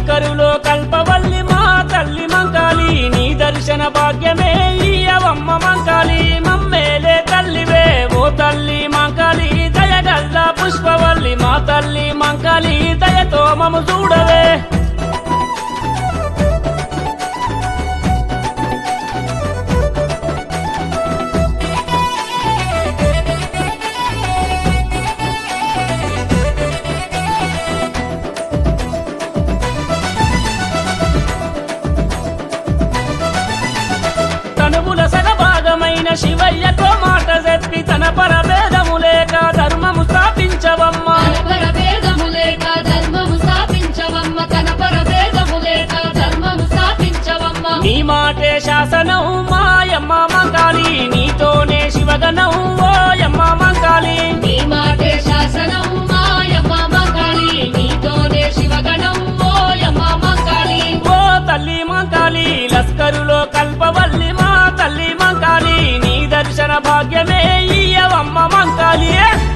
లస్కరులో కల్పవల్లి మా తల్లి మంకాలి నీ దర్శన భాగ్యమే ఈయవమ్మ మంకాలి మమ్మేలే తల్లివే ఓ తల్లి మంకాలి దయగల్ల పుష్పవల్లి మా తల్లి మంకాలి దయతో మము చూడవే తనువుల సగభాగమైన శివయ్యతో మాట చెప్పి తన పరభేదము లేక ధర్మము స్థాపించవమ్మ తనపర భేదము లేక ధర్మము స్థాపించవమ్మ తనపర భేదము లేక ధర్మము స్థాపించవమ్మ నీ మాటే శాసనం మాయమ్మ మంకాలి నీతోనే శివగనం ఓయమ్మ మంకాలి నీ మాటే శాసనం మాయమ్మ మంకాళి నీతోనే శివగణం ఓయమ్మ మంకాళి ఓ తల్లి మంకాలి లస్కరులో కల్పవల్లి మా తల్లి మంకాలి నీ దర్శన భాగ్యమే ఈయవమ్మ మంకాలి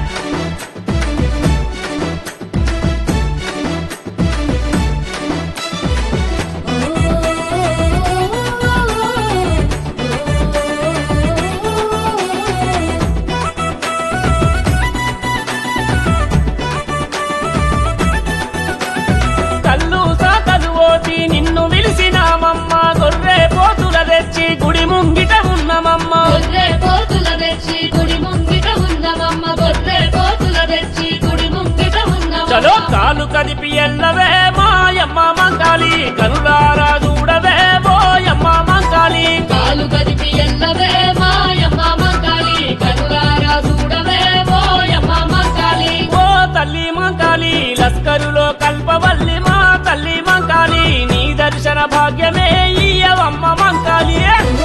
కల్లు సాకలు ఓతి నిన్ను విలిసినామమ్మ గొర్రె పోతుల తెచ్చి గుడి ముంగిట ఉన్నమమ్మ గొర్రె పోతుల తెచ్చి గుడి ముంగిట ఉన్నవమ్మ గొర్రె పోతుల తెచ్చి గుడి ముంగిట చలో ఉన్నవమ్మ కాలు కదిపి ఎల్లవే మాయమ్మ మంకాలి కనులారా చూడవే బోయమ్మ మంకాలి కాలు కదిపి ఎల్లవే మాయమ్మ మంకాళి కనులారా చూడవే ఓయమ్మ మంకాళి ఓ తల్లి మంకాలి లస్కరులో కల్పవల్లి మా తల్లి మంకాలి నీ దర్శన భాగ్యమే ఈయవమ్మ మంకాలి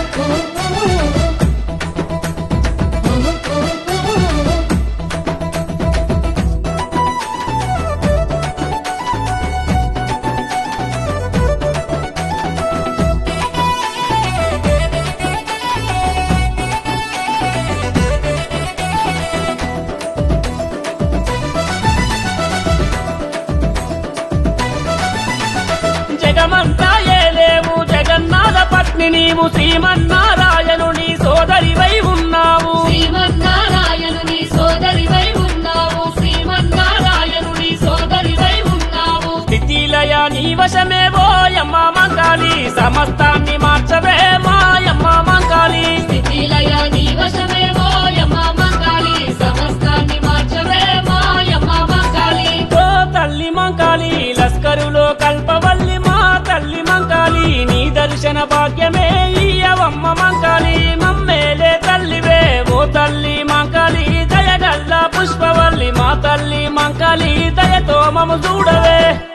జగమంతా ఏలేవు జగన్నాథ పత్ని నీవు శ్రీమన్నారాయణుని సోదరివై ఉన్నావు శ్రీమన్నారాయణుని సోదరివై ఉన్నావు శ్రీమన్నారాయణుని సోదరివై ఉన్నావు స్థితిలయ నీ వశమే ఓయమ్మ మంకాలి సమస్తాన్ని మార్చవే మాయమ్మ మంకాలి స్థితిలయ నీ వశమే ఓయమ్మ మంకాళి సమస్తాన్ని మార్చవే మాయమ్మ మంకాళి ఓ తల్లి మంకాలి లస్కరులో కల్పవల్లి మా తల్లి మంకాలి నీ దర్శన భాగ్యమే ఈయవమ్మ మంకాలి మమ్మేలే తల్లివే ఓ తల్లి మంకాలి దయగల్ల పుష్పవల్లి మా తల్లి మంకాలి దయతో మము చూడవే